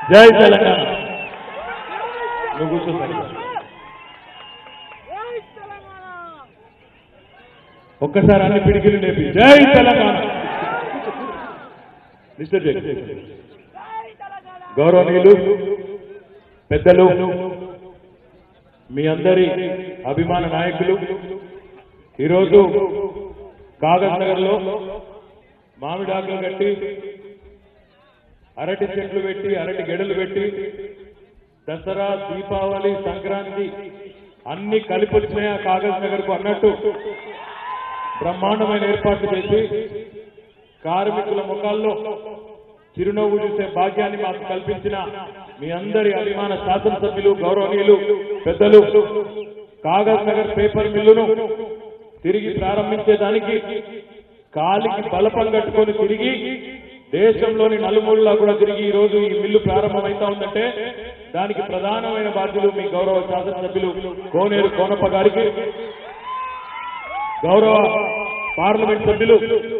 జై తెలంగాణ నువ్వు కూర్చో సరిగ్గా. జై తెలంగాణ ఒక్కసారి అన్ని పిడికిలు లేపి జై తెలంగాణ మిస్టర్ జై జై తెలంగాణ గౌరవనీయులు పెద్దలు మీ అందరి అభిమాన నాయకులు ఈరోజు కాగజ్ నగర్లో మామిడాకులు కట్టి అరటి చెట్లు పెట్టి అరటి గెడలు పెట్టి దసరా దీపావళి సంక్రాంతి అన్ని కలిపి వచ్చినాయి ఆ కాగజ్ నగర్కు అన్నట్టు బ్రహ్మాండమైన ఏర్పాట్లు చేసి కార్మికుల ముఖాల్లో చిరునవ్వు చూసే భాగ్యాన్ని మాకు కల్పించిన మీ అందరి అభిమాన శాసనసభ్యులు గౌరవనీయులు పెద్దలు కాగజ్ నగర్ పేపర్ మిల్లును తిరిగి ప్రారంభించేదానికి కాలికి బలపం కట్టుకొని తిరిగి దేశంలోని నలుమూలలా కూడా తిరిగి ఈ రోజు ఈ మిల్లు ప్రారంభమైతా ఉందంటే దానికి ప్రధానమైన బాధ్యులు మీ గౌరవ శాసనసభ్యులు కోనేరు కోనప్ప గారికి గౌరవ పార్లమెంట్ సభ్యులు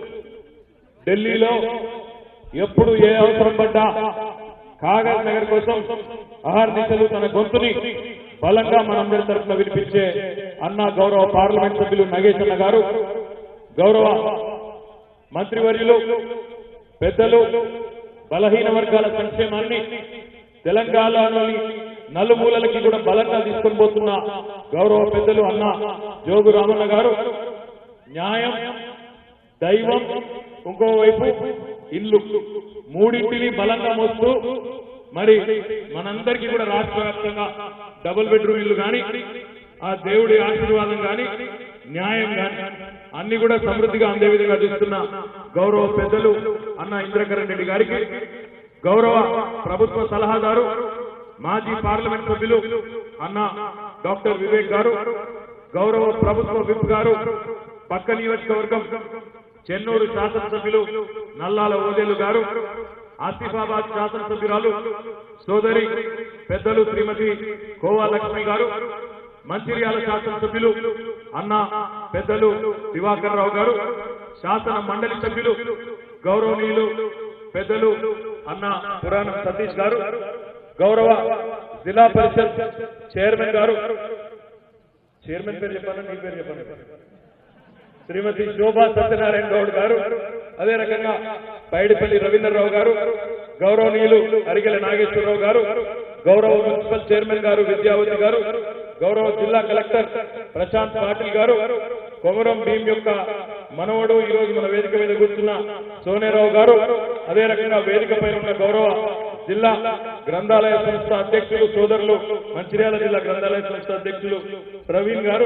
ఢిల్లీలో ఎప్పుడు ఏ అవసరం పడ్డా కాగజ్ నగర్ కోసం అహర్నిశలు తన గొంతుని బలంగా మనందరి తరఫున వినిపించే అన్న గౌరవ పార్లమెంట్ సభ్యులు నగేష్ అన్న గారు గౌరవ మంత్రివర్యులు పెద్దలు బలహీన వర్గాల సంక్షేమాన్ని తెలంగాణలోని నలుమూలలకి కూడా బలంగా తీసుకొని పోతున్న గౌరవ పెద్దలు అన్న జోగు రామన్న గారు న్యాయం దైవం ఇంకోవైపు ఇల్లు మూడింటిని బలంగా మోస్తూ మరి మనందరికీ కూడా రాష్ట్ర వ్యాప్తంగా డబుల్ బెడ్రూమ్ ఇల్లు కానీ ఆ దేవుడి ఆశీర్వాదం కానీ న్యాయం కానీ అన్ని కూడా సమృద్ధిగా అందే విధంగా చూస్తున్న గౌరవ పెద్దలు అన్న ఇంద్రకరణ్ రెడ్డి గారికి గౌరవ ప్రభుత్వ సలహాదారు మాజీ పార్లమెంట్ సభ్యులు అన్న డాక్టర్ వివేక్ గారు గౌరవ ప్రభుత్వ విప్ గారు పక్క నియోజకవర్గం చెన్నూరు శాసనసభ్యులు నల్లాల ఓదేలు గారు ఆసిఫాబాద్ శాసనసభ్యురాలు సోదరి పెద్దలు శ్రీమతి కోవా లక్ష్మి గారు మంచిర్యాల శాసనసభ్యులు అన్న పెద్దలు దివాకర్ రావు గారు శాసన మండలి సభ్యులు గౌరవనీయులు పెద్దలు అన్న పురాణం సతీష్ గారు గౌరవ జిల్లా పరిషత్ చైర్మన్ గారు చైర్మన్ పేరు చెప్పాను నీ పేరు చెప్పాను శ్రీమతి శోభా సత్యనారాయణ గౌడ్ గారు అదే రకంగా పైడిపల్లి రవీంద్రరావు గారు గౌరవనీయులు అరిగెల నాగేశ్వరరావు గారు గౌరవ మున్సిపల్ చైర్మన్ గారు విద్యావతి గారు గౌరవ జిల్లా కలెక్టర్ ప్రశాంత్ పాటిల్ గారు కొమరం భీం యొక్క మనవడు ఈ రోజు మన వేదిక మీద కూర్చున్న సోనేరావు గారు అదే రకంగా వేదిక పైన ఉన్న గౌరవ జిల్లా గ్రంథాలయ సంస్థ అధ్యక్షులు సోదరులు మంచిర్యాల జిల్లా గ్రంథాలయ సంస్థ అధ్యక్షులు ప్రవీణ్ గారు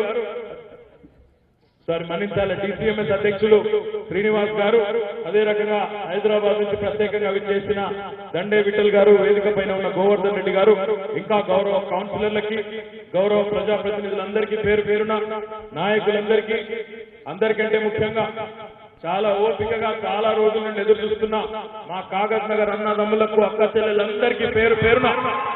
సారీ మన్నించాల డిసిఎంఎస్ అధ్యక్షులు శ్రీనివాస్ గారు అదే రకంగా హైదరాబాద్ నుంచి ప్రత్యేకంగా విచ్చేసిన దండే విఠల్ గారు వేదిక పైన ఉన్న గోవర్ధన్ రెడ్డి గారు ఇంకా గౌరవ కౌన్సిలర్లకి గౌరవ ప్రజాప్రతినిధులందరికీ పేరు పేరున నాయకులందరికీ అందరికంటే ముఖ్యంగా చాలా ఓపికగా చాలా రోజుల నుండి ఎదురు చూస్తున్న మా కాగజ్ నగర్ అన్నదమ్ములకు అక్క చెల్లెలందరికీ పేరు పేరున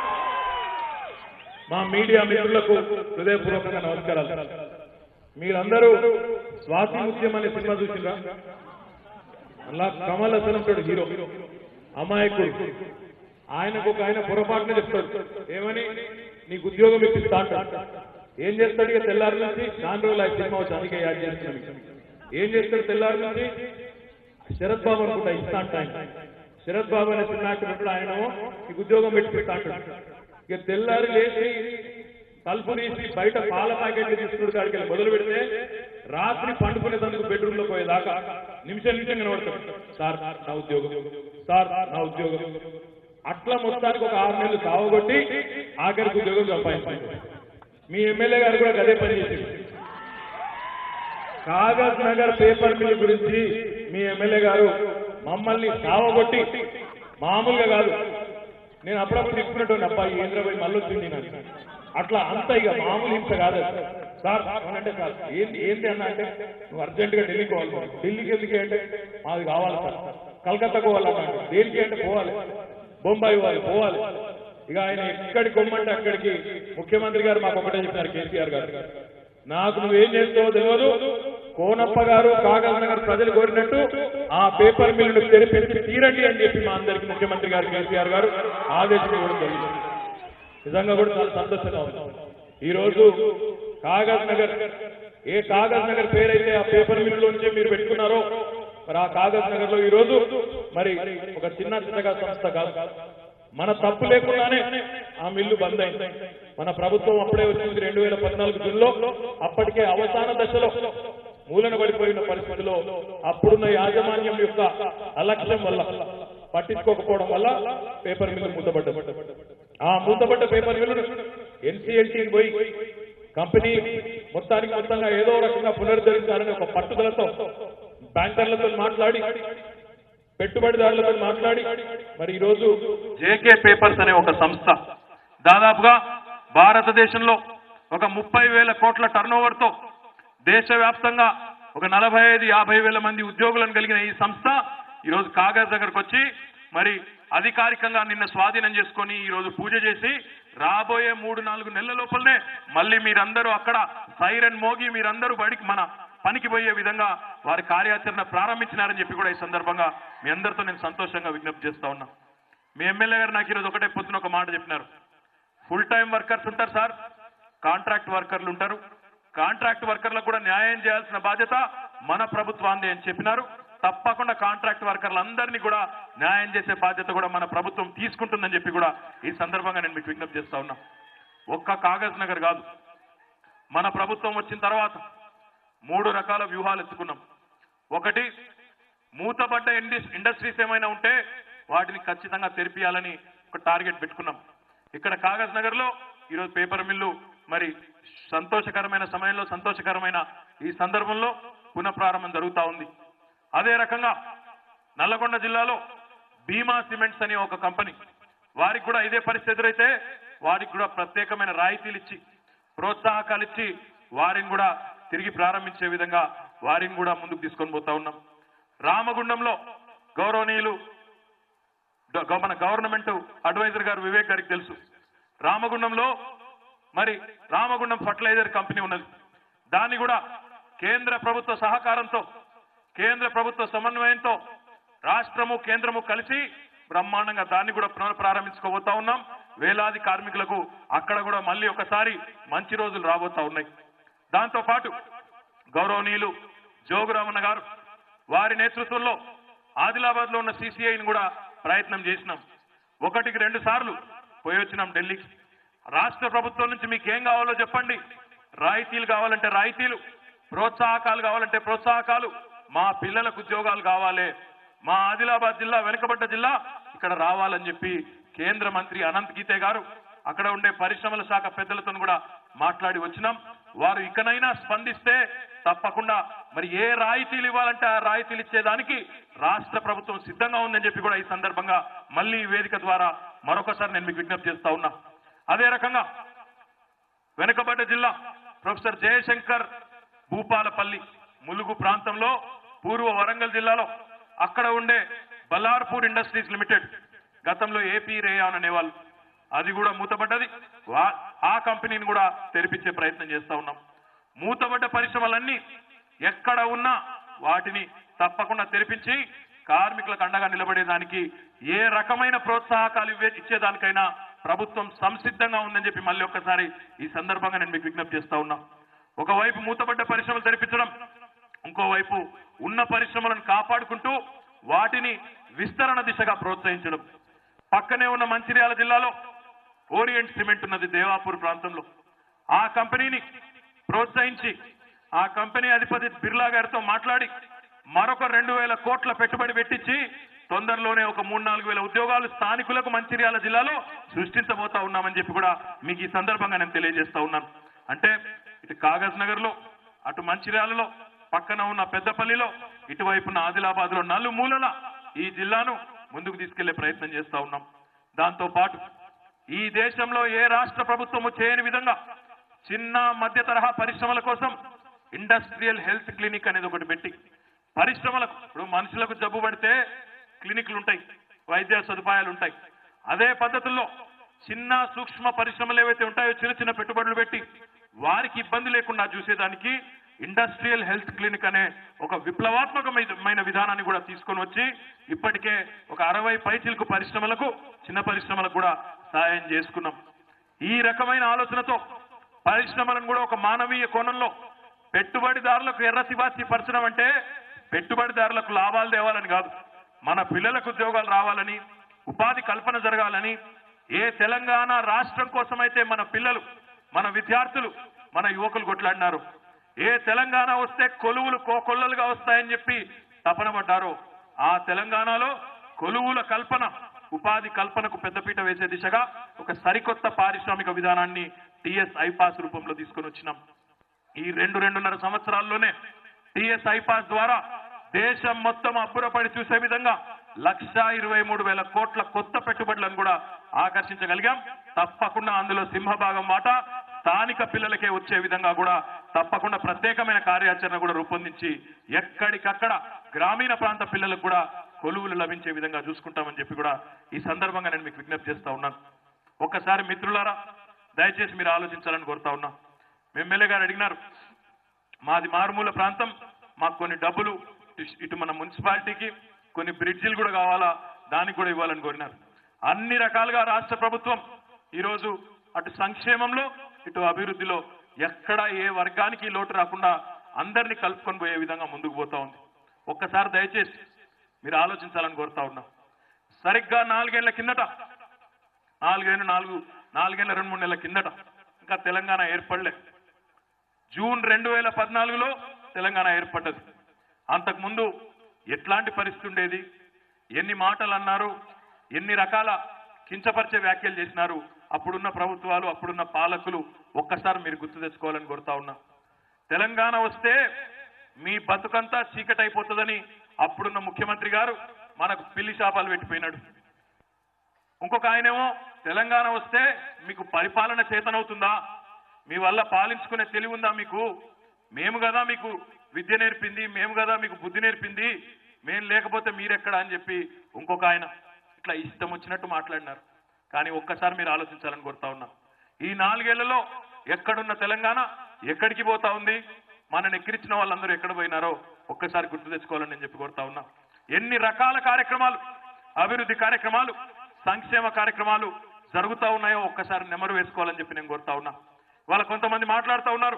మా మీడియా మిత్రులకు హృదయపూర్వకంగా నమస్కారాలు మీరందరూ స్వాతి ముత్యం అనే సినిమా చూసిండ్రా అలా కమల్ హసన్ ఉంటాడు హీరో అమాయకుడు ఆయనకు ఒక ఆయన పొరపాటున చెప్తాడు ఏమని నీకు ఉద్యోగం ఇప్పిస్తా అంటాడు ఏం చేస్తాడు ఇక తెల్లారి నుంచి నాలుగు రోజులు ఆ సినిమా వచ్చి అందుకే యాడ్ చేస్తున్నాను ఏం చేస్తాడు తెల్లారి నుంచి శరత్ బాబు అనుకుంటా ఇస్తా అంట ఆయన శరత్ బాబు అనే సినిమా యాక్టర్ ఉంటాడు ఆయన నీకు ఉద్యోగం పెట్టిస్తా అంటాడు ఇక తెల్లారి లేచి తలుపు తీసి బయట పాల ప్యాకెట్లు తీసుకుని కాడికి వెళ్ళి మొదలు పెడితే రాత్రి పండుకునేందుకు బెడ్రూమ్ లో పోయేదాకా నిమిషం నిమిషం కనబడతాడు సార్ నా ఉద్యోగం సార్ నా ఉద్యోగం అట్లా మొత్తానికి ఒక ఆరు నెలలు సావగొట్టి ఆఖరికి ఉద్యోగం సంపాదించారు మీ ఎమ్మెల్యే గారు కూడా గదే పని చేసింది కాగజ్ నగర్ పేపర్ మిల్ గురించి మీ ఎమ్మెల్యే గారు మమ్మల్ని సావగొట్టి మామూలుగా కాదు నేను అప్పుడప్పుడు తీసుకున్నట్టు అబ్బాయి ఏంద్రబాయి మళ్ళీ వచ్చింది నాకు అట్లా అంత ఇక మామూలు హింస కాదు అది. సార్ అంటే సార్ ఏంటి ఏంటి అన్న అంటే నువ్వు అర్జెంట్ గా ఢిల్లీకి పోవాలి సార్. ఢిల్లీకి ఎందుకు అంటే మాది కావాలి సార్ కలకత్తా పోవాలన్నా దేనికి అంటే పోవాలి బొంబాయి పోవాలి పోవాలి ఇక ఆయన ఎక్కడికి కొమ్మంటే అక్కడికి ముఖ్యమంత్రి గారు మాకు ఒకటే చెప్పారు కేసీఆర్ గారు నాకు నువ్వేం చేస్తావో తెలియదు కోనప్ప గారు కాగజ్ నగర్ ప్రజలు కోరినట్టు ఆ పేపర్ మిల్లును తెరిపించి తీరండి అని చెప్పి మా అందరికి ముఖ్యమంత్రి గారు కేసీఆర్ గారు ఆదేశం ఇవ్వడం జరిగింది నిజంగా కూడా చాలా సంతోషంగా ఉంది ఈ రోజు కాగజ్ నగర్ ఏ కాగజ్ నగర్ పేరైతే ఆ పేపర్ మిల్ నుంచి మీరు పెట్టుకున్నారో మరి ఆ కాగజ్ నగర్ లో ఈ రోజు మరి ఒక చిన్న చిన్నగా సంస్థ కాదు మన తప్పు లేకుండానే ఆ మిల్లు బంద్ అయింది మన ప్రభుత్వం అప్పుడే వచ్చింది రెండు వేల పద్నాలుగు జూన్లో అప్పటికే అవసాన దశలో మూలన పడిపోయిన పరిస్థితిలో అప్పుడున్న యాజమాన్యం యొక్క అలక్ష్యం వల్ల పట్టించుకోకపోవడం వల్ల పేపర్ మిల్లు మూతపడ్డ ఆ మూతపడ్డ పేపర్ మిల్లును ఎన్సీఎల్టీ పోయి కంపెనీ మొత్తానికి మొత్తంగా ఏదో రకంగా పునరుద్ధరించాలని ఒక పట్టుదలతో బ్యాంకర్లతో మాట్లాడి పెట్టుబడిదారులతో మాట్లాడి మరి ఈరోజు జేకే పేపర్స్ అనే ఒక సంస్థ దాదాపుగా భారతదేశంలో ఒక ముప్పై వేల కోట్ల టర్నోవర్ తో దేశవ్యాప్తంగా ఒక నలభై ఐదు యాభై వేల మంది ఉద్యోగులను కలిగిన ఈ సంస్థ ఈరోజు కాగజ్ దగ్గరకు వచ్చి మరి అధికారికంగా నిన్న స్వాధీనం చేసుకొని ఈ రోజు పూజ చేసి రాబోయే మూడు నాలుగు నెలల లోపలనే మళ్ళీ మీరందరూ అక్కడ సైరన్ మోగి మీరందరూ బడికి మన పనికి పోయే విధంగా వారి కార్యాచరణ ప్రారంభించినారని చెప్పి కూడా ఈ సందర్భంగా మీ అందరితో నేను సంతోషంగా విజ్ఞప్తి చేస్తా ఉన్నా మీ ఎమ్మెల్యే గారు నాకు ఈరోజు ఒకటే పొద్దున ఒక మాట చెప్పినారు ఫుల్ టైం వర్కర్స్ ఉంటారు సార్ కాంట్రాక్ట్ వర్కర్లు ఉంటారు కాంట్రాక్ట్ వర్కర్లకు కూడా న్యాయం చేయాల్సిన బాధ్యత మన ప్రభుత్వాన్ని అని చెప్పినారు తప్పకుండా కాంట్రాక్ట్ వర్కర్లందరినీ కూడా న్యాయం చేసే బాధ్యత కూడా మన ప్రభుత్వం తీసుకుంటుందని చెప్పి కూడా ఈ సందర్భంగా నేను మీకు విజ్ఞప్తి చేస్తా ఉన్నా ఒక్క కాగజ్ నగర్ కాదు మన ప్రభుత్వం వచ్చిన తర్వాత మూడు రకాల వ్యూహాలు ఎత్తుకున్నాం ఒకటి మూతబడ్డ ఇండస్- ఇండస్ట్రీస్ ఏమైనా ఉంటే వాటిని ఖచ్చితంగా తెరిపియాలని ఒక టార్గెట్ పెట్టుకున్నాం ఇక్కడ కాగజ్ నగర్ లో ఈరోజు పేపర్ మిల్లు మరి సంతోషకరమైన సమయంలో సంతోషకరమైన ఈ సందర్భంలో పునఃప్రారంభం జరుగుతా ఉంది అదే రకంగా నల్లగొండ జిల్లాలో భీమా సిమెంట్స్ అనే ఒక కంపెనీ వారికి కూడా ఇదే పరిస్థితి ఎదురైతే వారికి కూడా ప్రత్యేకమైన రాయితీలు ఇచ్చి ప్రోత్సాహకాలు ఇచ్చి వారిని కూడా తిరిగి ప్రారంభించే విధంగా వారిని కూడా ముందుకు తీసుకొని పోతా ఉన్నాం రామగుండంలో గౌరవనీయులు గ- గ- మన గవర్నమెంట్ అడ్వైజర్ గారు వివేక్ గారికి తెలుసు రామగుండంలో మరి రామగుండం ఫర్టిలైజర్ కంపెనీ ఉన్నది దాన్ని కూడా కేంద్ర ప్రభుత్వ సహకారంతో కేంద్ర ప్రభుత్వ సమన్వయంతో రాష్ట్రము కేంద్రము కలిసి బ్రహ్మాండంగా దాన్ని కూడా పునః ప్రారంభించుకోబోతా ఉన్నాం వేలాది కార్మికులకు అక్కడ కూడా మళ్ళీ ఒకసారి మంచి రోజులు రాబోతా ఉన్నాయి దాంతో పాటు గౌరవనీయులు జోగురామన్న గారు వారి నేతృత్వంలో ఆదిలాబాద్ లో ఉన్న సిసిఐని కూడా ప్రయత్నం చేసినాం ఒకటికి రెండు సార్లు పోయి వచ్చినాం ఢిల్లీకి రాష్ట్ర ప్రభుత్వం నుంచి మీకు ఏం కావాలో చెప్పండి రాయితీలు కావాలంటే రాయితీలు ప్రోత్సాహకాలు కావాలంటే ప్రోత్సాహకాలు మా పిల్లలకు ఉద్యోగాలు కావాలి మా ఆదిలాబాద్ జిల్లా వెనుకబడ్డ జిల్లా ఇక్కడ రావాలని చెప్పి కేంద్ర మంత్రి అనంత్ గీతే గారు అక్కడ ఉండే పరిశ్రమల శాఖ పెద్దలతో కూడా మాట్లాడి వచ్చినాం వారు ఇకనైనా స్పందిస్తే తప్పకుండా మరి ఏ రాయితీలు ఇవ్వాలంటే ఆ రాయితీలు ఇచ్చేదానికి రాష్ట్ర ప్రభుత్వం సిద్ధంగా ఉందని చెప్పి కూడా ఈ సందర్భంగా మళ్ళీ ఈ వేదిక ద్వారా మరొకసారి నేను మీకు విజ్ఞప్తి చేస్తా ఉన్నా అదే రకంగా వెనుకబడ్డ జిల్లా ప్రొఫెసర్ జయశంకర్ భూపాలపల్లి ములుగు ప్రాంతంలో పూర్వ వరంగల్ జిల్లాలో అక్కడ ఉండే బల్లార్పూర్ ఇండస్ట్రీస్ లిమిటెడ్ గతంలో ఏపీ రేయాన్ అనేవాళ్ళు అది కూడా మూతపడ్డది వా- ఆ కంపెనీని కూడా తెరిపించే ప్రయత్నం చేస్తా ఉన్నాం మూతపడ్డ పరిశ్రమలన్నీ ఎక్కడ ఉన్నా వాటిని తప్పకుండా తెరిపించి కార్మికులకు అండగా నిలబడేదానికి ఏ రకమైన ప్రోత్సాహకాలు ఇవ్వే ఇచ్చేదానికైనా ప్రభుత్వం సంసిద్ధంగా ఉందని చెప్పి మళ్ళీ ఒక్కసారి ఈ సందర్భంగా నేను మీకు విజ్ఞప్తి చేస్తా ఉన్నా ఒకవైపు మూతపడ్డ పరిశ్రమలు తెరిపించడం ఇంకోవైపు ఉన్న పరిశ్రమలను కాపాడుకుంటూ వాటిని విస్తరణ దిశగా ప్రోత్సహించడం పక్కనే ఉన్న మంచిర్యాల జిల్లాలో ఓరియంట్ సిమెంట్ ఉన్నది దేవాపూర్ ప్రాంతంలో ఆ కంపెనీని ప్రోత్సహించి ఆ కంపెనీ అధిపతి బిర్లా గారితో మాట్లాడి మరొక రెండు వేల కోట్ల పెట్టుబడి పెట్టించి తొందరలోనే ఒక మూడు నాలుగు వేల ఉద్యోగాలు స్థానికులకు మంచిర్యాల జిల్లాలో సృష్టించబోతా ఉన్నామని చెప్పి కూడా మీకు ఈ సందర్భంగా నేను తెలియజేస్తా ఉన్నాను అంటే ఇటు కాగజ్ నగర్ లో అటు మంచిర్యాలలో పక్కన ఉన్న పెద్దపల్లిలో ఇటువైపున్న ఆదిలాబాద్ లో నలుమూలల ఈ జిల్లాను ముందుకు తీసుకెళ్లే ప్రయత్నం చేస్తా ఉన్నాం దాంతో పాటు ఈ దేశంలో ఏ రాష్ట్ర ప్రభుత్వము చేయని విధంగా చిన్న మధ్య తరహా పరిశ్రమల కోసం ఇండస్ట్రియల్ హెల్త్ క్లినిక్ అనేది ఒకటి పెట్టి పరిశ్రమలకు ఇప్పుడు మనుషులకు జబ్బు పడితే క్లినిక్లు ఉంటాయి వైద్య సదుపాయాలు ఉంటాయి అదే పద్ధతుల్లో చిన్న సూక్ష్మ పరిశ్రమలు ఏవైతే ఉంటాయో చిన్న చిన్న పెట్టుబడులు పెట్టి వారికి ఇబ్బంది లేకుండా చూసేదానికి ఇండస్ట్రియల్ హెల్త్ క్లినిక్ అనే ఒక విప్లవాత్మకమైన విధానాన్ని కూడా తీసుకొని వచ్చి ఇప్పటికే ఒక అరవై పైచిలకు పరిశ్రమలకు చిన్న పరిశ్రమలకు కూడా సహాయం చేసుకున్నాం ఈ రకమైన ఆలోచనతో పరిశ్రమలను కూడా ఒక మానవీయ కోణంలో పెట్టుబడిదారులకు ఎర్ర తివాసి పరచడం అంటే పెట్టుబడిదారులకు లాభాలు తేవాలని కాదు మన పిల్లలకు ఉద్యోగాలు రావాలని ఉపాధి కల్పన జరగాలని ఏ తెలంగాణ రాష్ట్రం కోసమైతే మన పిల్లలు మన విద్యార్థులు మన యువకులు కొట్లాడినారు ఏ తెలంగాణ వస్తే కొలువులు కోకొల్లలుగా వస్తాయని చెప్పి తపన పడ్డారో ఆ తెలంగాణలో కొలువుల కల్పన ఉపాధి కల్పనకు పెద్దపీట వేసే దిశగా ఒక సరికొత్త పారిశ్రామిక విధానాన్ని టిఎస్ ఐపాస్ రూపంలో తీసుకొని వచ్చినాం ఈ రెండు రెండున్నర సంవత్సరాల్లోనే టిఎస్ ఐపాస్ ద్వారా దేశం మొత్తం అబ్బురపడి చూసే విధంగా లక్ష ఇరవై మూడు వేల కోట్ల కొత్త పెట్టుబడులను కూడా ఆకర్షించగలిగాం తప్పకుండా అందులో సింహభాగం వాటా స్థానిక పిల్లలకే వచ్చే విధంగా కూడా తప్పకుండా ప్రత్యేకమైన కార్యాచరణ కూడా రూపొందించి ఎక్కడికక్కడ గ్రామీణ ప్రాంత పిల్లలకు కూడా కొలువులు లభించే విధంగా చూసుకుంటామని చెప్పి కూడా ఈ సందర్భంగా నేను మీకు విజ్ఞప్తి చేస్తా ఉన్నాను ఒక్కసారి మిత్రులారా దయచేసి మీరు ఆలోచించాలని కోరుతా ఉన్నా ఎమ్మెల్యే గారు అడిగినారు మాది మారుమూల ప్రాంతం మాకు కొన్ని డబ్బులు ఇటు- ఇటు మన మున్సిపాలిటీకి కొన్ని బ్రిడ్జిలు కూడా కావాలా దానికి కూడా ఇవ్వాలని కోరినారు అన్ని రకాలుగా రాష్ట్ర ప్రభుత్వం ఈరోజు అటు సంక్షేమంలో ఇటు అభివృద్ధిలో ఎక్కడ ఏ వర్గానికి లోటు రాకుండా అందరినీ కలుపుకొని పోయే విధంగా ముందుకు పోతా ఉంది ఒక్కసారి దయచేసి మీరు ఆలోచించాలని కోరుతా ఉన్నా సరిగ్గా నాలుగేళ్ల కిందట నాలుగేళ్ళు నాలుగు నాలుగేళ్ల రెండు మూడు నెలల కిందట ఇంకా తెలంగాణ ఏర్పడలే జూన్ రెండు వేల పద్నాలుగులో తెలంగాణ ఏర్పడ్డది అంతకుముందు ఎట్లాంటి పరిస్థితి ఉండేది ఎన్ని మాటలు అన్నారు ఎన్ని రకాల కించపరిచే వ్యాఖ్యలు చేసినారు అప్పుడున్న ప్రభుత్వాలు అప్పుడున్న పాలకులు ఒక్కసారి మీరు గుర్తు తెచ్చుకోవాలని కోరుతా ఉన్నా తెలంగాణ వస్తే మీ బతుకంతా చీకటైపోతుందని అప్పుడున్న ముఖ్యమంత్రి గారు మనకు పిల్లి శాపాలు పెట్టిపోయినాడు ఇంకొక ఆయనేమో తెలంగాణ వస్తే మీకు పరిపాలన చేతనవుతుందా మీ వల్ల పాలించుకునే తెలివి ఉందా మీకు మేము కదా మీకు విద్య నేర్పింది మేము కదా మీకు బుద్ధి నేర్పింది మేం లేకపోతే మీరెక్కడ అని చెప్పి ఇంకొక ఆయన ఇట్లా ఇష్టం వచ్చినట్టు మాట్లాడినారు కానీ ఒక్కసారి మీరు ఆలోచించాలని కోరుతా ఉన్నా ఈ నాలుగేళ్లలో ఎక్కడున్న తెలంగాణ ఎక్కడికి పోతా ఉంది మనని ఎక్కిరించిన వాళ్ళందరూ ఎక్కడ పోయినారో ఒక్కసారి గుర్తు తెచ్చుకోవాలని నేను చెప్పి కోరుతా ఉన్నా ఎన్ని రకాల కార్యక్రమాలు అభివృద్ధి కార్యక్రమాలు సంక్షేమ కార్యక్రమాలు జరుగుతా ఉన్నాయో ఒక్కసారి నెమరు వేసుకోవాలని చెప్పి నేను కోరుతా ఉన్నా వాళ్ళ కొంతమంది మాట్లాడుతూ ఉన్నారు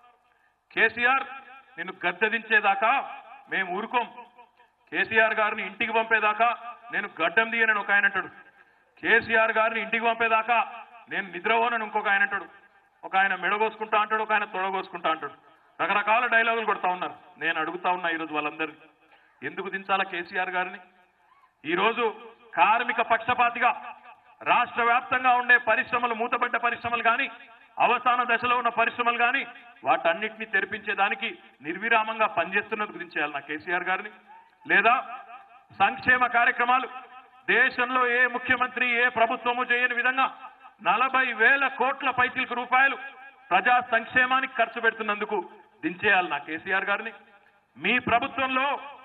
కేసీఆర్ నిన్ను గద్దెదించేదాకా మేము ఊరుకోం కేసీఆర్ గారిని ఇంటికి పంపేదాకా నేను గడ్డం తీయనని ఒక ఆయన అంటాడు కేసీఆర్ గారిని ఇంటికి పంపేదాకా నేను నిద్రపోనని ఇంకొక ఆయన అంటాడు ఒక ఆయన మెడగోసుకుంటా అంటాడు ఒక ఆయన తొడగోసుకుంటా అంటాడు రకరకాల డైలాగులు కొడతా ఉన్నారు నేను అడుగుతా ఉన్నా ఈరోజు వాళ్ళందరినీ ఎందుకు దించాలా కేసీఆర్ గారిని ఈరోజు కార్మిక పక్షపాతిగా రాష్ట్ర వ్యాప్తంగా ఉండే పరిశ్రమలు మూతపడ్డ పరిశ్రమలు కానీ అవసాన దశలో ఉన్న పరిశ్రమలు కానీ వాటన్నిటిని తెరిపించేదానికి నిర్విరామంగా పనిచేస్తున్నందుకు దించేయాలి నా కేసీఆర్ గారిని లేదా సంక్షేమ కార్యక్రమాలు దేశంలో ఏ ముఖ్యమంత్రి ఏ ప్రభుత్వము చేయని విధంగా నలభై వేల కోట్ల పైసలకు రూపాయలు ప్రజా సంక్షేమానికి ఖర్చు పెడుతున్నందుకు దించేయాలి నా కేసీఆర్ గారిని మీ ప్రభుత్వంలో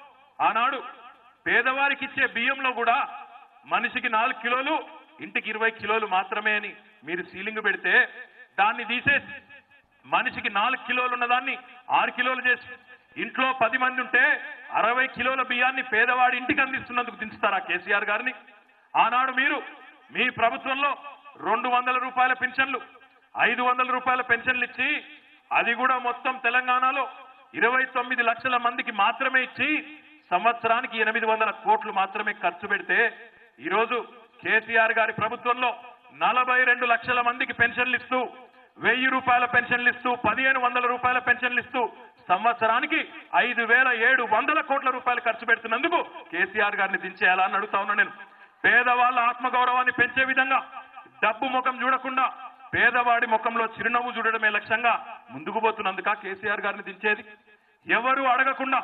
ఆనాడు పేదవారికి ఇచ్చే బియ్యంలో కూడా మనిషికి నాలుగు కిలోలు ఇంటికి ఇరవై కిలోలు మాత్రమే అని మీరు సీలింగ్ పెడితే దాన్ని తీసేసి మనిషికి నాలుగు కిలోలు ఉన్నదాన్ని ఆరు కిలోలు చేసి ఇంట్లో పది మంది ఉంటే అరవై కిలోల బియ్యాన్ని పేదవాడి ఇంటికి అందిస్తున్నందుకు దించుతారా కేసీఆర్ గారిని ఆనాడు మీరు మీ ప్రభుత్వంలో రెండు వందల రూపాయల పెన్షన్లు ఐదు వందల రూపాయల పెన్షన్లు ఇచ్చి అది కూడా మొత్తం తెలంగాణలో ఇరవై తొమ్మిది లక్షల మందికి మాత్రమే ఇచ్చి సంవత్సరానికి ఎనిమిది వందల కోట్లు మాత్రమే ఖర్చు పెడితే ఈరోజు కేసీఆర్ గారి ప్రభుత్వంలో నలభై రెండు లక్షల మందికి పెన్షన్లు ఇస్తూ వెయ్యి రూపాయల పెన్షన్లు ఇస్తూ పదిహేను వందల రూపాయల పెన్షన్లు ఇస్తూ సంవత్సరానికి ఐదు వేల ఏడు వందల కోట్ల రూపాయలు ఖర్చు పెడుతున్నందుకు కేసీఆర్ గారిని దించేయాలా అని అడుగుతా ఉన్నా నేను పేదవాళ్ళ ఆత్మగౌరవాన్ని పెంచే విధంగా డబ్బు ముఖం చూడకుండా పేదవాడి ముఖంలో చిరునవ్వు చూడడమే లక్ష్యంగా ముందుకు పోతున్నందుక కేసీఆర్ గారిని దించేది ఎవరు అడగకుండా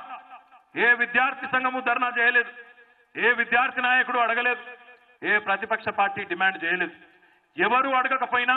ఏ విద్యార్థి సంఘము ధర్నా చేయలేదు ఏ విద్యార్థి నాయకుడు అడగలేదు ఏ ప్రతిపక్ష పార్టీ డిమాండ్ చేయలేదు ఎవరు అడగకపోయినా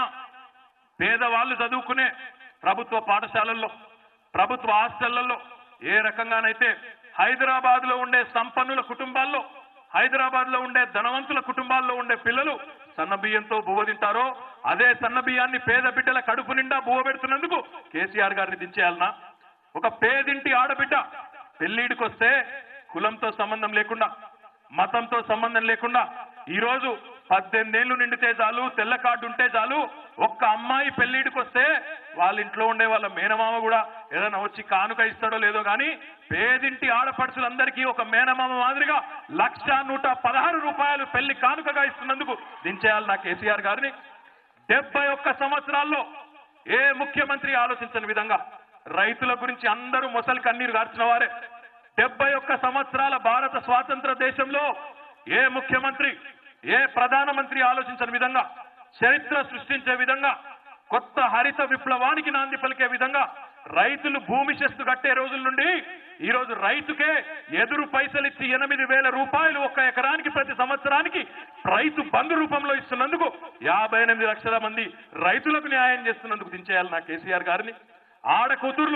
పేదవాళ్ళు చదువుకునే ప్రభుత్వ పాఠశాలల్లో ప్రభుత్వ హాస్టళ్లలో ఏ రకంగానైతే హైదరాబాద్ లో ఉండే సంపన్నుల కుటుంబాల్లో హైదరాబాద్ లో ఉండే ధనవంతుల కుటుంబాల్లో ఉండే పిల్లలు సన్న బియ్యంతో బువ్వ తింటారో అదే సన్న బియ్యాన్ని పేద బిడ్డల కడుపు నిండా బువ్వ పెడుతున్నందుకు కేసీఆర్ గారిని దించేయాలనా ఒక పేదింటి ఆడబిడ్డ పెళ్లిడికి వస్తే కులంతో సంబంధం లేకుండా మతంతో సంబంధం లేకుండా ఈ రోజు పద్దెనిమిదేళ్లు నిండితే చాలు తెల్ల కార్డు ఉంటే చాలు ఒక్క అమ్మాయి పెళ్లిడికి వస్తే వాళ్ళ ఇంట్లో ఉండే వాళ్ళ మేనమామ కూడా ఏదైనా వచ్చి కానుక ఇస్తాడో లేదో గాని పేదింటి ఆడపడుచులందరికీ ఒక మేనమామ మాదిరిగా లక్ష నూట పదహారు రూపాయలు పెళ్లి కానుకగా ఇస్తున్నందుకు దించేయాలి నా కేసీఆర్ గారిని డెబ్బై ఒక్క సంవత్సరాల్లో ఏ ముఖ్యమంత్రి ఆలోచించని విధంగా రైతుల గురించి అందరూ మొసలి కన్నీరు గార్చిన వారే డెబ్బై ఒక్క సంవత్సరాల భారత స్వాతంత్ర దేశంలో ఏ ముఖ్యమంత్రి ఏ ప్రధానమంత్రి ఆలోచించని విధంగా చరిత్ర సృష్టించే విధంగా కొత్త హరిత విప్లవానికి నాంది పలికే విధంగా రైతులు భూమి శస్తు కట్టే రోజుల నుండి ఈ రోజు రైతుకే ఎదురు పైసలు ఇచ్చి ఎనిమిది వేల రూపాయలు ఒక్క ఎకరానికి ప్రతి సంవత్సరానికి రైతు బంధు రూపంలో ఇస్తున్నందుకు యాభై ఎనిమిది లక్షల మంది రైతులకు న్యాయం చేస్తున్నందుకు దించేయాలి నా కేసీఆర్ గారిని ఆడ కూతుర్లు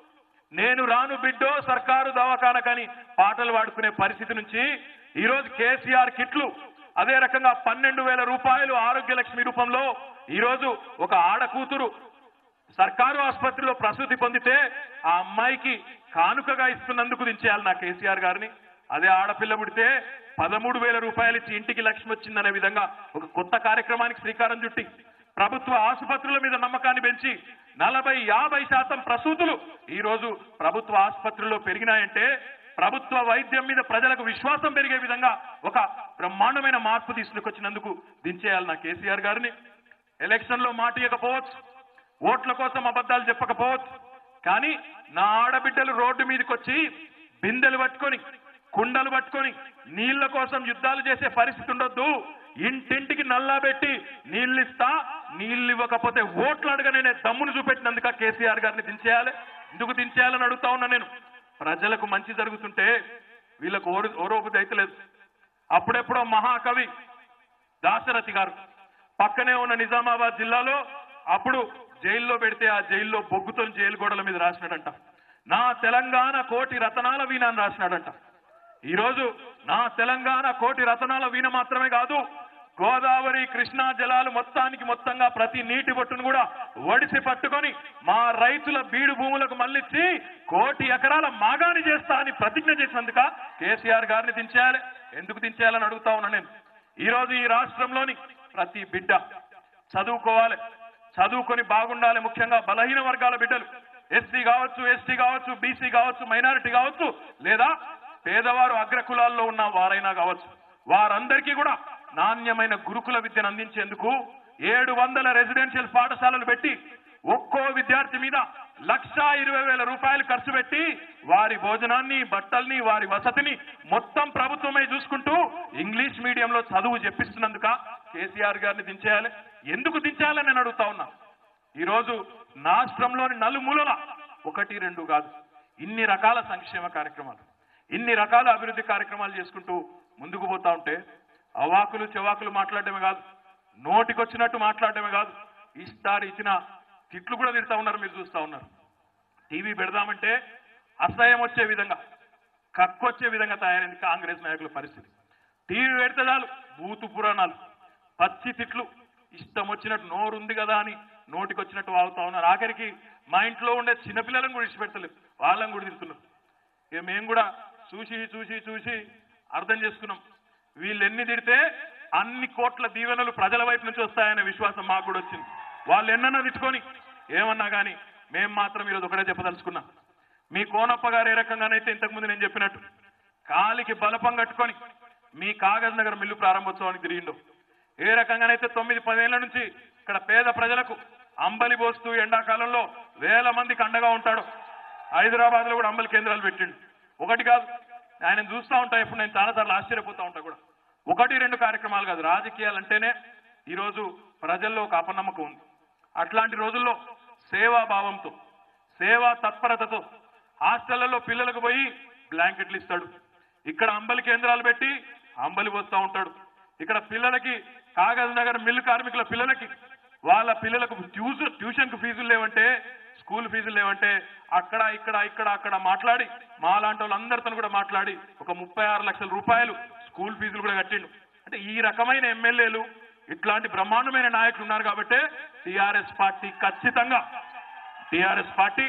నేను రాను బిడ్డో సర్కారు దవాఖానకని పాటలు పాడుకునే పరిస్థితి నుంచి ఈ రోజు కేసీఆర్ కిట్లు అదే రకంగా పన్నెండు వేల రూపాయలు ఆరోగ్య లక్ష్మి రూపంలో ఈ రోజు ఒక ఆడ కూతురు సర్కారు ఆసుపత్రిలో ప్రసూతి పొందితే ఆ అమ్మాయికి కానుకగా ఇస్తున్నందుకు దించేయాలి నా కేసీఆర్ గారిని అదే ఆడపిల్ల పుడితే పదమూడు వేల రూపాయలు ఇచ్చి ఇంటికి లక్ష్మి వచ్చిందనే విధంగా ఒక కొత్త కార్యక్రమానికి శ్రీకారం చుట్టి ప్రభుత్వ ఆసుపత్రుల మీద నమ్మకాన్ని పెంచి నలభై యాభై శాతం ప్రసూతులు ఈ రోజు ప్రభుత్వ ఆసుపత్రుల్లో పెరిగినాయంటే ప్రభుత్వ వైద్యం మీద ప్రజలకు విశ్వాసం పెరిగే విధంగా ఒక బ్రహ్మాండమైన మార్పు తీసుకొచ్చినందుకు దించేయాలి నా కేసీఆర్ గారిని ఎలక్షన్ లో మాట ఇవ్వకపోవచ్చు ఓట్ల కోసం అబద్ధాలు చెప్పకపోవచ్చు కానీ నా ఆడబిడ్డలు రోడ్డు మీదకి వచ్చి బిందెలు పట్టుకొని కుండలు పట్టుకొని నీళ్ల కోసం యుద్ధాలు చేసే పరిస్థితి ఉండొద్దు ఇంటింటికి నల్లా పెట్టి నీళ్ళు ఇస్తా నీళ్ళు ఇవ్వకపోతే ఓట్లు అడగనే దమ్మును చూపెట్టినందుక కేసీఆర్ గారిని దించేయాలి ఎందుకు దించేయాలని అడుగుతా ఉన్నా నేను ప్రజలకు మంచి జరుగుతుంటే వీళ్ళకు ఓరు ఓరోబుద్ధి అయితే లేదు అప్పుడెప్పుడో మహాకవి దాశరథి గారు పక్కనే ఉన్న నిజామాబాద్ జిల్లాలో అప్పుడు జైల్లో పెడితే ఆ జైల్లో బొగ్గుతో జైలు గోడల మీద రాసినాడంట నా తెలంగాణ కోటి రతనాల వీణ అని రాసినాడంట ఈ రోజు నా తెలంగాణ కోటి రతనాల వీణ మాత్రమే కాదు గోదావరి కృష్ణా జలాలు మొత్తానికి మొత్తంగా ప్రతి నీటి బొట్టును కూడా ఒడిసి పట్టుకొని మా రైతుల బీడు భూములకు మళ్ళిచ్చి కోటి ఎకరాల మాగాని చేస్తా అని ప్రతిజ్ఞ చేసినందుక కేసీఆర్ గారిని దించేయాలి ఎందుకు దించేయాలని అడుగుతా ఉన్నా నేను ఈ రోజు ఈ రాష్ట్రంలోని ప్రతి బిడ్డ చదువుకోవాలి చదువుకొని బాగుండాలి ముఖ్యంగా బలహీన వర్గాల బిడ్డలు ఎస్సీ కావచ్చు ఎస్టీ కావచ్చు బీసీ కావచ్చు మైనారిటీ కావచ్చు లేదా పేదవారు అగ్రకులాల్లో ఉన్న వారైనా కావచ్చు వారందరికీ కూడా నాణ్యమైన గురుకుల విద్యను అందించేందుకు ఏడు వందల రెసిడెన్షియల్ పాఠశాలలు పెట్టి ఒక్కో విద్యార్థి మీద లక్ష ఇరవై వేల రూపాయలు ఖర్చు పెట్టి వారి భోజనాన్ని బట్టల్ని వారి వసతిని మొత్తం ప్రభుత్వమే చూసుకుంటూ ఇంగ్లీష్ మీడియంలో చదువు చెప్పిస్తున్నందుక కేసీఆర్ గారిని దించేయాలి ఎందుకు దించేయాలని నేను అడుగుతా ఉన్నా ఈ రోజు రాష్ట్రంలోని నలుమూలల ఒకటి రెండు కాదు ఇన్ని రకాల సంక్షేమ కార్యక్రమాలు ఇన్ని రకాల అభివృద్ధి కార్యక్రమాలు చేసుకుంటూ ముందుకు పోతా ఉంటే అవాకులు చెవాకులు మాట్లాడటమే కాదు నోటికొచ్చినట్టు మాట్లాడటమే కాదు ఇస్తారు ఇచ్చిన తిట్లు కూడా తిడతా ఉన్నారు మీరు చూస్తా ఉన్నారు టీవీ పెడదామంటే అసహ్యం వచ్చే విధంగా కక్కొచ్చే విధంగా తయారైంది కాంగ్రెస్ నాయకుల పరిస్థితి టీవీ పెడితే చాలు బూతు పురాణాలు పచ్చి తిట్లు ఇష్టం వచ్చినట్టు నోరు ఉంది కదా అని నోటికి వచ్చినట్టు వాగుతా ఉన్నారు ఆఖరికి మా ఇంట్లో ఉండే చిన్నపిల్లలను కూడా ఇష్టపెడతలేదు వాళ్ళని కూడా తిడుతున్నారు ఇక మేము కూడా చూసి చూసి చూసి అర్థం చేసుకున్నాం వీళ్ళు ఎన్ని తిడితే అన్ని కోట్ల దీవెనలు ప్రజల వైపు నుంచి వస్తాయనే విశ్వాసం మాకు కూడా వచ్చింది వాళ్ళు ఎన్నన్నా తిట్టుకొని ఏమన్నా కానీ మేము మాత్రం ఈరోజు ఒకటే చెప్పదలుచుకున్నాం మీ కోనప్ప గారు ఏ రకంగానైతే ఇంతకుముందు నేను చెప్పినట్టు కాలికి బలపం కట్టుకొని మీ కాగజ్ నగర్ మిల్లు ప్రారంభోత్సవానికి తిరిగిండు ఏ రకంగానైతే తొమ్మిది పదేళ్ల నుంచి ఇక్కడ పేద ప్రజలకు అంబలి పోస్తూ ఎండాకాలంలో వేల మందికి అండగా ఉంటాడు హైదరాబాద్ లో కూడా అంబలి కేంద్రాలు పెట్టిండు ఒకటి కాదు ఆయన చూస్తా ఉంటా ఇప్పుడు నేను చాలాసార్లు ఆశ్చర్యపోతా ఉంటా కూడా ఒకటి రెండు కార్యక్రమాలు కాదు రాజకీయాలు అంటేనే ఈరోజు ప్రజల్లో ఒక అపనమ్మకం ఉంది అట్లాంటి రోజుల్లో సేవాభావంతో సేవా తత్పరతతో హాస్టళ్లలో పిల్లలకు పోయి బ్లాంకెట్లు ఇస్తాడు ఇక్కడ అంబలి కేంద్రాలు పెట్టి అంబలి పోస్తా ఉంటాడు ఇక్కడ పిల్లలకి కాగజ్ నగర్ మిల్లు కార్మికుల పిల్లలకి వాళ్ళ పిల్లలకు ట్యూషన్ ట్యూషన్ కు ఫీజులు లేవంటే స్కూల్ ఫీజులు లేవంటే అక్కడ ఇక్కడ ఇక్కడ అక్కడ మాట్లాడి మా లాంటి వాళ్ళందరితో కూడా మాట్లాడి ఒక ముప్పై ఆరు లక్షల రూపాయలు స్కూల్ ఫీజులు కూడా కట్టిండు అంటే ఈ రకమైన ఎమ్మెల్యేలు ఇట్లాంటి బ్రహ్మాండమైన నాయకులు ఉన్నారు కాబట్టి టిఆర్ఎస్ పార్టీ ఖచ్చితంగా టిఆర్ఎస్ పార్టీ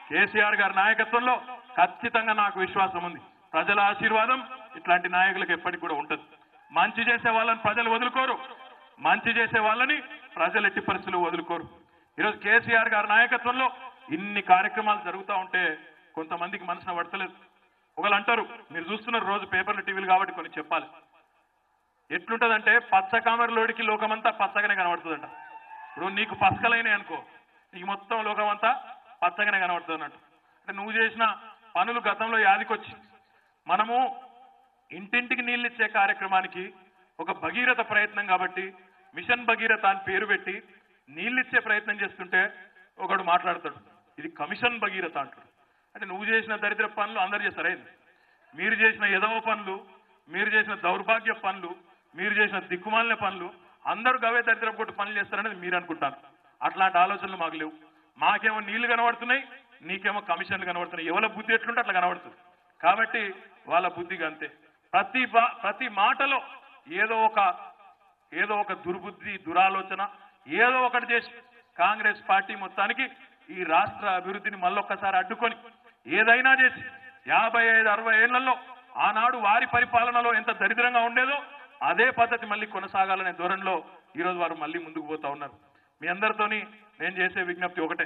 కేసీఆర్ గారి నాయకత్వంలో ఖచ్చితంగా నాకు విశ్వాసం ఉంది ప్రజల ఆశీర్వాదం ఇట్లాంటి నాయకులకు ఎప్పటికి కూడా ఉంటుంది మంచి చేసే వాళ్ళని ప్రజలు వదులుకోరు మంచి చేసే వాళ్ళని ప్రజలు ఎట్టి పరిస్థితులు వదులుకోరు ఈరోజు కేసీఆర్ గారి నాయకత్వంలో ఇన్ని కార్యక్రమాలు జరుగుతూ ఉంటే కొంతమందికి మనసున పడతలేదు ఒకళ్ళు అంటారు మీరు చూస్తున్నారు రోజు పేపర్లు టీవీలు కాబట్టి కొన్ని చెప్పాలి ఎట్లుంటదంటే పచ్చ కామరలోడికి లోకమంతా పచ్చగానే కనబడుతుందంట ఇప్పుడు నీకు పచ్చలైనవి అనుకో నీకు మొత్తం లోకమంతా పచ్చగానే కనబడుతుంది అన్నట్టు అంటే నువ్వు చేసిన పనులు గతంలో యాదికొచ్చి మనము ఇంటింటికి నీళ్ళు ఇచ్చే కార్యక్రమానికి ఒక భగీరథ ప్రయత్నం కాబట్టి మిషన్ భగీరథ అని పేరు పెట్టి నీళ్ళు ఇచ్చే ప్రయత్నం చేస్తుంటే ఒకడు మాట్లాడతాడు ఇది కమిషన్ భగీరథ అంటాడు అంటే నువ్వు చేసిన దరిద్ర పనులు అందరు చేస్తారు ఏంది మీరు చేసిన ఎదవ పనులు మీరు చేసిన దౌర్భాగ్య పనులు మీరు చేసిన దిక్కుమాలిన పనులు అందరూ గవే దరిద్రం కొట్టి పనులు చేస్తారనేది మీరు అనుకుంటారు అట్లాంటి ఆలోచనలు మాకు లేవు మాకేమో నీళ్లు కనబడుతున్నాయి నీకేమో కమిషన్లు కనబడుతున్నాయి ఎవరి బుద్ధి ఎట్లుంటే అట్లా కనబడుతుంది కాబట్టి వాళ్ళ బుద్ధిగా అంతే ప్రతి బా- ప్రతి మాటలో ఏదో ఒక ఏదో ఒక దుర్బుద్ధి దురాలోచన ఏదో ఒకటి చేసి కాంగ్రెస్ పార్టీ మొత్తానికి ఈ రాష్ట్ర అభివృద్ధిని మళ్ళొక్కసారి అడ్డుకొని ఏదైనా చేసి యాభై ఐదు అరవై ఏళ్లలో ఆనాడు వారి పరిపాలనలో ఎంత దరిద్రంగా ఉండేదో అదే పద్ధతి మళ్ళీ కొనసాగాలనే ధోరణిలో ఈరోజు వారు మళ్ళీ ముందుకు పోతా ఉన్నారు మీ అందరితోని నేను చేసే విజ్ఞప్తి ఒకటే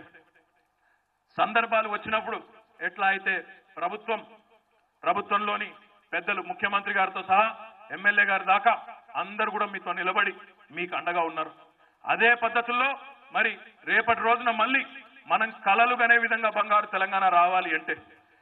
సందర్భాలు వచ్చినప్పుడు ఎట్లా అయితే ప్రభుత్వం ప్రభుత్వంలోని పెద్దలు ముఖ్యమంత్రి గారితో సహా ఎమ్మెల్యే గారి దాకా అందరూ కూడా మీతో నిలబడి మీకు అండగా ఉన్నారు అదే పద్ధతుల్లో మరి రేపటి రోజున మళ్ళీ మనం కలలు కనే విధంగా బంగారు తెలంగాణ రావాలి అంటే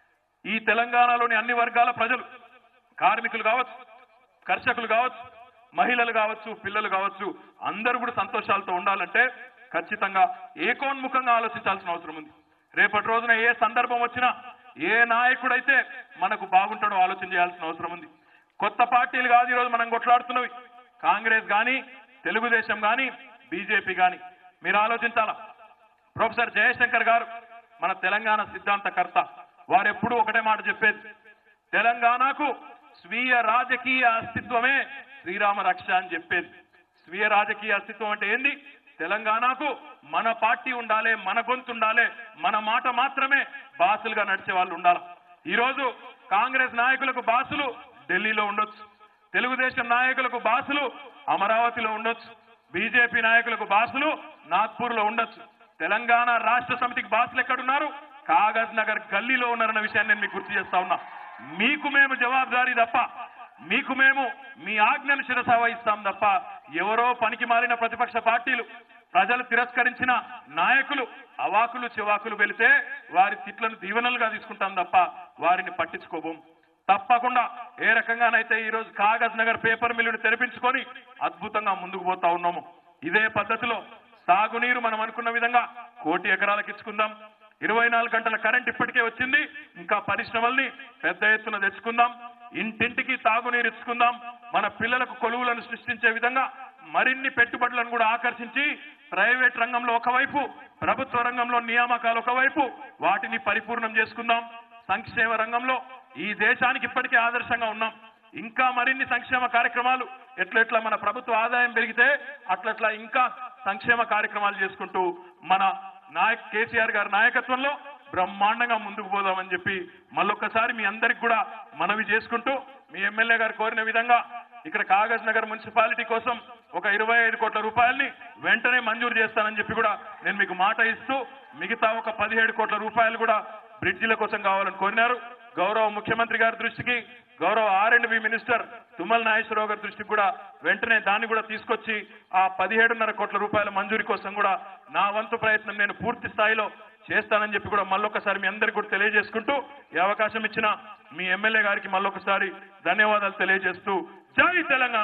ఈ తెలంగాణలోని అన్ని వర్గాల ప్రజలు కార్మికులు కావచ్చు కర్షకులు కావచ్చు మహిళలు కావచ్చు పిల్లలు కావచ్చు అందరూ కూడా సంతోషాలతో ఉండాలంటే ఖచ్చితంగా ఏకోన్ముఖంగా ఆలోచించాల్సిన అవసరం ఉంది రేపటి రోజున ఏ సందర్భం వచ్చినా ఏ నాయకుడైతే మనకు బాగుంటాడో ఆలోచన చేయాల్సిన అవసరం ఉంది కొత్త పార్టీలు కాదు ఈరోజు మనం కొట్లాడుతున్నవి కాంగ్రెస్ గాని తెలుగుదేశం గాని బీజేపీ గాని మీరు ఆలోచించాలా ప్రొఫెసర్ జయశంకర్ గారు మన తెలంగాణ సిద్ధాంతకర్త వారు ఎప్పుడూ ఒకటే మాట చెప్పేది తెలంగాణకు స్వీయ రాజకీయ అస్తిత్వమే శ్రీరామ రక్ష అని చెప్పేది స్వీయ రాజకీయ అస్తిత్వం అంటే ఏంది తెలంగాణకు మన పార్టీ ఉండాలి మన గొంతు ఉండాలి మన మాట మాత్రమే బాసులుగా నడిచే వాళ్ళు ఉండాలి ఈ రోజు కాంగ్రెస్ నాయకులకు బాసులు ఢిల్లీలో ఉండొచ్చు తెలుగుదేశం నాయకులకు బాసులు అమరావతిలో ఉండొచ్చు బీజేపీ నాయకులకు బాసులు నాగ్పూర్ లో ఉండొచ్చు తెలంగాణ రాష్ట్ర సమితికి బాసులు ఎక్కడున్నారు కాగజ్ నగర్ గల్లీలో ఉన్నారన్న విషయాన్ని నేను మీకు గుర్తు చేస్తా ఉన్నా మీకు మేము జవాబుదారీ తప్ప మీకు మేము మీ ఆజ్ఞను శిరస వహిస్తాం తప్ప ఎవరో పనికి మారిన ప్రతిపక్ష పార్టీలు ప్రజలు తిరస్కరించిన నాయకులు అవాకులు చివాకులు వెళితే వారి తిట్లను దీవెనలుగా తీసుకుంటాం తప్ప వారిని పట్టించుకోబోం తప్పకుండా ఏ రకంగానైతే ఈ రోజు కాగజ్ నగర్ పేపర్ మిల్లును తెరిపించుకొని అద్భుతంగా ముందుకు పోతా ఉన్నాము ఇదే పద్ధతిలో సాగునీరు మనం అనుకున్న విధంగా కోటి ఎకరాలకు ఇచ్చుకుందాం ఇరవై నాలుగు గంటల కరెంట్ ఇప్పటికే వచ్చింది ఇంకా పరిశ్రమల్ని పెద్ద ఎత్తున తెచ్చుకుందాం ఇంటింటికి తాగునీరు ఇచ్చుకుందాం మన పిల్లలకు కొలువులను సృష్టించే విధంగా మరిన్ని పెట్టుబడులను కూడా ఆకర్షించి ప్రైవేట్ రంగంలో ఒకవైపు ప్రభుత్వ రంగంలో నియామకాలు ఒకవైపు వాటిని పరిపూర్ణం చేసుకుందాం సంక్షేమ రంగంలో ఈ దేశానికి ఇప్పటికే ఆదర్శంగా ఉన్నాం ఇంకా మరిన్ని సంక్షేమ కార్యక్రమాలు ఎట్లెట్లా మన ప్రభుత్వ ఆదాయం పెరిగితే అట్లట్లా ఇంకా సంక్షేమ కార్యక్రమాలు చేసుకుంటూ మన నాయక్ కేసీఆర్ గారి నాయకత్వంలో బ్రహ్మాండంగా ముందుకు పోదామని చెప్పి మళ్ళొక్కసారి మీ అందరికి కూడా మనవి చేసుకుంటూ మీ ఎమ్మెల్యే గారు కోరిన విధంగా ఇక్కడ కాగజ్ నగర్ మున్సిపాలిటీ కోసం ఒక ఇరవై ఐదు కోట్ల రూపాయల్ని వెంటనే మంజూరు చేస్తానని చెప్పి కూడా నేను మీకు మాట ఇస్తూ మిగతా ఒక పదిహేడు కోట్ల రూపాయలు కూడా బ్రిడ్జిల కోసం కావాలని కోరినారు గౌరవ ముఖ్యమంత్రి గారి దృష్టికి గౌరవ R and B minister Tummala Nageswara Rao గారి దృష్టికి కూడా వెంటనే దాన్ని కూడా తీసుకొచ్చి ఆ పదిహేడున్నర కోట్ల రూపాయల మంజూరీ కోసం కూడా నా వంతు ప్రయత్నం నేను పూర్తి స్థాయిలో చేస్తానని చెప్పి కూడా మళ్ళొకసారి మీ అందరికీ కూడా తెలియజేసుకుంటూ ఈ అవకాశం ఇచ్చిన మీ ఎమ్మెల్యే గారికి మళ్ళొకసారి ధన్యవాదాలు తెలియజేస్తూ జై తెలంగాణ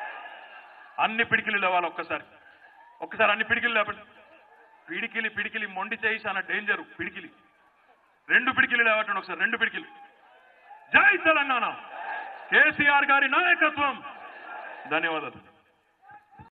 అన్ని పిడికిలు లేవాలి ఒక్కసారి ఒక్కసారి అన్ని పిడికిలు లేపండి పిడికిలి పిడికిలి మొండి చేసి అన్న డేంజర్ పిడికిలి రెండు పిడికిలు లేవటండి ఒకసారి రెండు పిడికిలు జై తెలంగాణ కేసీఆర్ గారి నాయకత్వం ధన్యవాదాలు